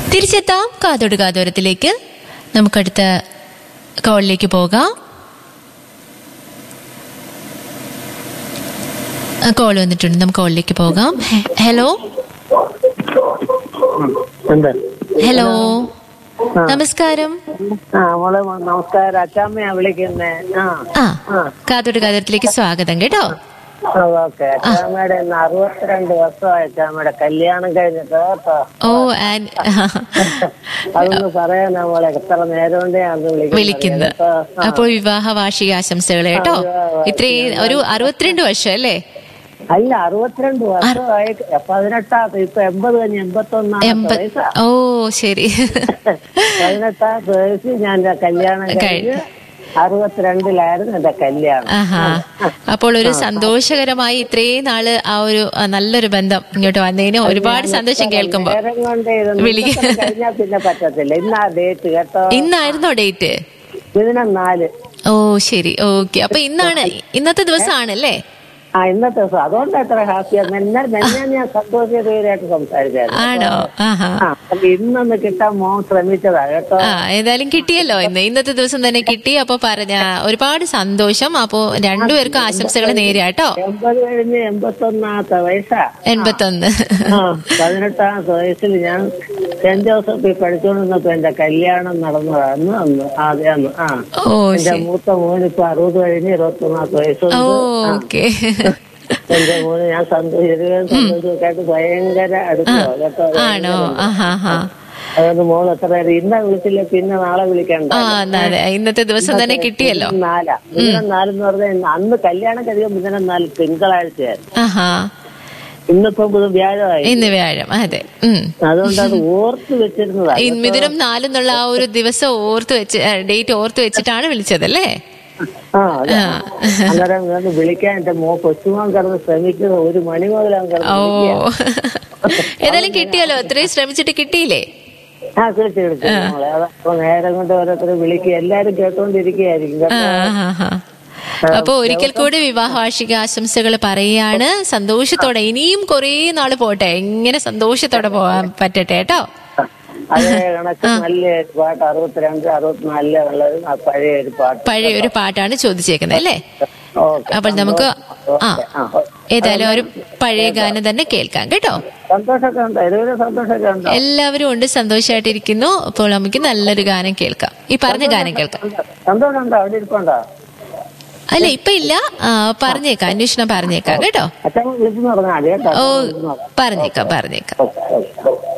തിരിച്ചെത്താം കാതോട് കാതോരത്തിലേക്ക് നമുക്കടുത്ത കോളിലേക്ക് പോകാം കോൾ വന്നിട്ടുണ്ട് നമുക്ക് കോളിലേക്ക് പോകാം ഹെ- ഹലോ ഉണ്ട് ഹലോ നമസ്കാരം ആ മോളെ മ- നമസ്കാരം അച്ചാമ്മയാ വിളിക്കുന്നേ ആ ആ ആ കാതോട് കാതോരത്തിലേക്ക് സ്വാഗതം കേട്ടോ ആ, ഓക്കെ അച്ചാമ്മയുടെ ഇന്ന് അറുപത്തിരണ്ട് വർഷമായി അച്ചാമ്മയുടെ കല്യാണം കഴിഞ്ഞിട്ട് കേട്ടോ ഓ ആൻ അതൊന്ന് പറയാനാ മോളെ എത്ര നേരം കൊണ്ടേ അന്ന് വിളിക്കുന്നത് കേട്ടോ. ആ. അപ്പോൾ വിവാഹ വാർഷിക ആശംസകൾ കേട്ടോ ഇത്രയും ഒരു അറുപത്തിരണ്ട് വർഷം അല്ലേ അല്ല അറുപത്തിരണ്ട് വർഷമായി പതിനെട്ടാമത്തെ ഇപ്പൊ എൺപത് കഴിഞ്ഞ് എൺപത്തൊന്നാമത്തെ എൺപത് വയസ്സാ ഓ ശരി പതിനെട്ടാമത്തെ വയസ്സിൽ ഞാൻ എൻ്റെ കല്യാണം കഴിഞ്ഞ് അറുപത്തിരണ്ടിലായിരുന്നു എന്റെ കല്യാണം ആഹാ അപ്പോൾ ഒരു സന്തോഷകരമായി ഇത്രയും നാള് ആ ഒരു ആ, നല്ലൊരു ബന്ധം ഇങ്ങോട്ട് വന്നതിന് ഒരുപാട് സന്തോഷം കേൾക്കുമ്പോ നേരം കൊണ്ട് ഇരുന്ന് വിളിക്ക- ഇന്നത്തെ കഴിഞ്ഞാൽ പിന്നെ പറ്റത്തില്ല ഇന്നാ ഡേറ്റ് കേട്ടോ ഇന്നായിരുന്നോ ഡേറ്റ് ഇതിനെ നാല് ഓ ശരി ഓക്കെ അപ്പൊ ഇന്നാണ് ഇന്നത്തെ ദിവസമാണല്ലേ ആ ഇന്നത്തെ ദിവസം അതുകൊണ്ട് എത്ര ഹാപ്പിയാ മെന്നെ മെന്നെ ഞാൻ സന്തോഷകരമായിട്ട് സംസാരിച്ചായിരുന്നു ആണോ ആഹാ ആ അപ്പൊ ഇന്നൊന്ന് കിട്ടാൻ മോൻ ശ്രമിച്ചതാ കേട്ടോ ആ ഏതായാലും കിട്ടിയല്ലോ ഇന്ന് ഇന്നത്തെ ദിവസം തന്നെ കിട്ടി അപ്പൊ പറഞ്ഞ ഒരുപാട് സന്തോഷം അപ്പോ രണ്ടുപേർക്കും ആശംസകൾ നേരാട്ടോ എൺപത് കഴിഞ്ഞ് എൺപത്തൊന്നാമത്തെ വയസ്സാ എൺപത്തൊന്ന് ആ പതിനെട്ടാമത്തെ വയസ്സിൽ ഞാൻ സെന്റ് ജോസഫിൽ പഠിച്ചുകൊണ്ടിരുന്നപ്പോ എന്റെ കല്യാണം നടന്നതാണ് അന്ന് ആദ്യം അന്ന് ആ ഓ എന്റെ ശരി മൂത്ത മോനിപ്പോ അറുപത് കഴിഞ്ഞ് ഇരുപത്തൊന്നാമത്തെ ഓ വയസ്സുണ്ട് ആ. ഓക്കെ എന്റെ മോന് ഞാൻ സന്തോഷിക്കുകയും സന്തോഷമൊക്കെ ആയിട്ട് ഭയങ്കര അടുത്തോ കേട്ടോ ആണോ ആഹാ ഹാ അതുകൊണ്ട് മോൾ എത്ര നേരം ഇന്ന വിളിച്ചില്ല പിന്നെ നാളെ വിളിക്കണ്ട ആ എന്നാ അതെ. ഇന്നത്തെ ദിവസം തന്നെ കിട്ടിയല്ലോ നാലാ ഇതിനെ നാലെന്ന് പറഞ്ഞാൽ ഇന്ന് അന്ന് കല്യാണം കഴിയുമ്പോൾ ഇതിനെ നാല് തിങ്കളാഴ്ചയായിരുന്നു ആഹാ ഇന്നിപ്പം ഇത് വ്യാഴമായി ഇന്ന് വ്യാഴം അതെ ഉം അതുകൊണ്ട് അത് ഓർത്ത് വെച്ചിരുന്നതാ ഈ മിഥുനം നാലെന്നുള്ള ആ ഒരു ദിവസം ഓർത്ത് വെച്ച് ഡേറ്റ് ഓർത്ത് വെച്ചിട്ടാണ് വിളിച്ചതല്ലേ ആ അതെ. അന്നേരം ഇങ്ങോട്ട് വിളിക്കാൻ എന്റെ മോ കൊച്ചുമോൻ കിടന്ന് ശ്രമിക്കുന്നത് ഒരു മണി മുതലാൻ കിടന്ന് ഓ വിളിക്കുക. ഏതായാലും കിട്ടിയല്ലോ അത്രയും ശ്രമിച്ചിട്ട് കിട്ടിയില്ലേ ആ തീർച്ച തീർച്ച മോളെ അതപ്പോ നേരം കൊണ്ട് ഓരോരുത്തർ വിളിക്കുക എല്ലാരും കേട്ടോണ്ടിരിക്കുകയായിരിക്കും ആ, കേട്ടോ ആ, ആ. അപ്പൊ ഒരിക്കൽ കൂടി വിവാഹ വാർഷിക ആശംസകൾ പറയാണ് സന്തോഷത്തോടെ ഇനിയും കുറേ നാള് പോട്ടെ എങ്ങനെ സന്തോഷത്തോടെ പോകാൻ പറ്റട്ടെ കേട്ടോ അതേ കണക്ക് നല്ല ഒരു പാട്ട് അറുപത്തിരണ്ട് അറുപത്തിനാലിലെ ഉള്ളത് ആ പഴയ ഒരു പാട്ട് പഴയ ഒരു പാട്ടാണ് ചോദിച്ചേക്കുന്നത് അല്ലേ ഓക്കെ അപ്പോൾ നമുക്ക് ആ ആ ഏതായാലും ഒരു പഴയ ഗാനം തന്നെ കേൾക്കാം കേട്ടോ സന്തോഷമൊക്കെ ഉണ്ടോ ഇതുവരെ സന്തോഷമൊക്കെ ഉണ്ടോ എല്ലാവരും ഉണ്ട് സന്തോഷമായിട്ടിരിക്കുന്നു അപ്പോൾ നമുക്ക് നല്ലൊരു ഗാനം കേൾക്കാം ഈ പറഞ്ഞ ഗാനം കേൾക്കാം സന്തോഷം ഉണ്ടോ അവിടെ ഇരിപ്പുണ്ടോ അല്ല ഇപ്പൊ ഇല്ല ആ, പറഞ്ഞേക്കാം അന്വേഷണം പറഞ്ഞേക്കാം കേട്ടോ അച്ഛൻ വിളിച്ചെന്ന് പറഞ്ഞാൽ മതി കേട്ടോ ഓ പറഞ്ഞേക്കാം പറഞ്ഞേക്കാം ഓക്കെ ഓക്കെ